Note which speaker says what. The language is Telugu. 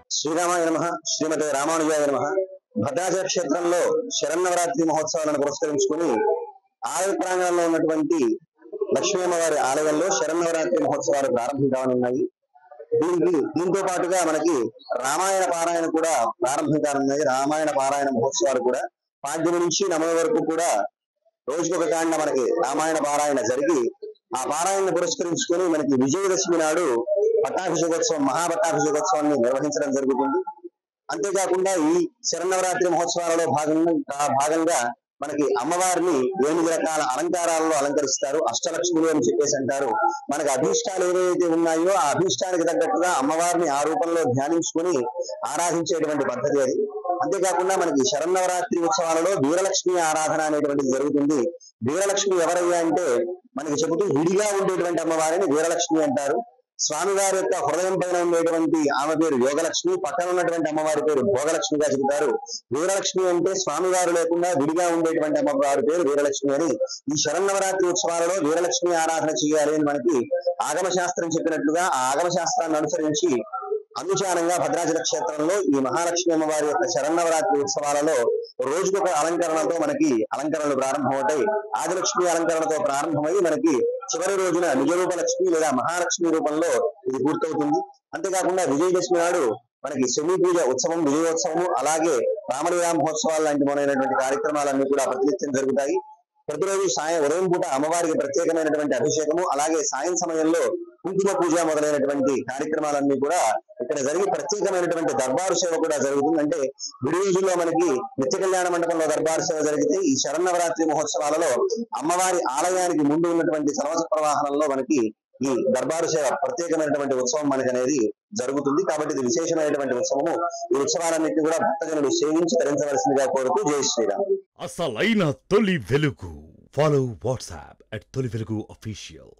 Speaker 1: శ్రీరామాయ నమ శ్రీమతి రామానుజాయ నమ భద్రాచల క్షేత్రంలో శరన్నవరాత్రి మహోత్సవాలను పురస్కరించుకుని ఆలయ ప్రాంగణంలో ఉన్నటువంటి లక్ష్మీ అమ్మవారి ఆలయంలో శరన్నవరాత్రి మహోత్సవాలు ప్రారంభం కానున్నాయి దీనికి దీంతో పాటుగా మనకి రామాయణ పారాయణ కూడా ప్రారంభం కానున్నాయి రామాయణ పారాయణ మహోత్సవాలు కూడా పాడ్యమి నుంచి నమో వరకు కూడా రోజుకొక కాండ మనకి రామాయణ పారాయణ జరిగి ఆ పారాయణ పురస్కరించుకొని మనకి విజయదశమి నాడు పట్టాభిషేకోత్సవం మహాపట్టాభిషేకోత్సవాన్ని నిర్వహించడం జరుగుతుంది అంతేకాకుండా ఈ శరన్నవరాత్రి మహోత్సవాలలో భాగంగా ఆ భాగంగా మనకి అమ్మవారిని ఎనిమిది రకాల అలంకారాలలో అలంకరిస్తారు అష్టలక్ష్ములు అని చెప్పేసి అంటారు మనకి అభీష్టాలు ఏవైతే ఉన్నాయో ఆ అభీష్టానికి తగ్గట్టుగా అమ్మవారిని ఆ రూపంలో ధ్యానించుకొని ఆరాధించేటువంటి పద్ధతి అది అంతేకాకుండా మనకి శరన్నవరాత్రి ఉత్సవాలలో వీరలక్ష్మి ఆరాధన అనేటువంటిది జరుగుతుంది వీరలక్ష్మి ఎవరయ్యా అంటే మనకి చెబుతూ విడిగా ఉండేటువంటి అమ్మవారిని వీరలక్ష్మి అంటారు స్వామివారి యొక్క హృదయం పైన ఉండేటువంటి ఆమె పేరు యోగలక్ష్మి పక్కన ఉన్నటువంటి అమ్మవారి పేరు భోగలక్ష్మిగా చెబుతారు వీరలక్ష్మి అంటే స్వామివారు లేకుండా విడిగా ఉండేటువంటి అమ్మవారి పేరు వీరలక్ష్మి అని ఈ శరన్నవరాత్రి ఉత్సవాలలో వీరలక్ష్మి ఆరాధన చేయాలి అని మనకి ఆగమ శాస్త్రం చెప్పినట్లుగా ఆ ఆగమ శాస్త్రాన్ని అనుసరించి అనుచానంగా భద్రాచల క్షేత్రంలో ఈ మహాలక్ష్మి అమ్మవారి యొక్క శరన్నవరాత్రి ఉత్సవాలలో రోజుకొక అలంకరణతో మనకి అలంకరణలు ప్రారంభమవుతాయి ఆదిలక్ష్మి అలంకరణతో ప్రారంభమై మనకి చివరి రోజున నిజరూప లక్ష్మి లేదా మహాలక్ష్మి రూపంలో ఇది పూర్తవుతుంది అంతేకాకుండా విజయదశమి నాడు మనకి శని పూజ ఉత్సవం విజయోత్సవము అలాగే రామలీలా మహోత్సవాలు లాంటి మొదలైనటువంటి కార్యక్రమాలన్నీ కూడా ప్రతినిత్యం జరుగుతాయి ప్రతిరోజు సాయం ఉదయం పూట అమ్మవారికి ప్రత్యేకమైనటువంటి అభిషేకము అలాగే సాయం సమయంలో కుంకుమ పూజ మొదలైనటువంటి కార్యక్రమాలన్నీ కూడా ఇక్కడ జరిగి ప్రత్యేకమైనటువంటి దర్బారు సేవ కూడా జరుగుతుంది అంటే విడి రోజుల్లో మనకి నిత్య కళ్యాణ మండపంలో దర్బారు సేవ జరిగితే ఈ శరన్నవరాత్రి మహోత్సవాలలో అమ్మవారి ఆలయానికి ముందు ఉన్నటువంటి సర్వస ప్రవాహనంలో మనకి ఈ దర్బారు సేవ ప్రత్యేకమైనటువంటి ఉత్సవం మనకి అనేది జరుగుతుంది కాబట్టి ఇది విశేషమైనటువంటి ఉత్సవము ఈ ఉత్సవాలన్నింటినీ కూడా భక్తజనులు సేవించి ధరించవలసిందిగా కోరుతూ జై శ్రీరామ్
Speaker 2: అసలైన తొలి వెలుగు ఫాలో వాట్సాప్ అట్ తొలి వెలుగు అఫీషియల్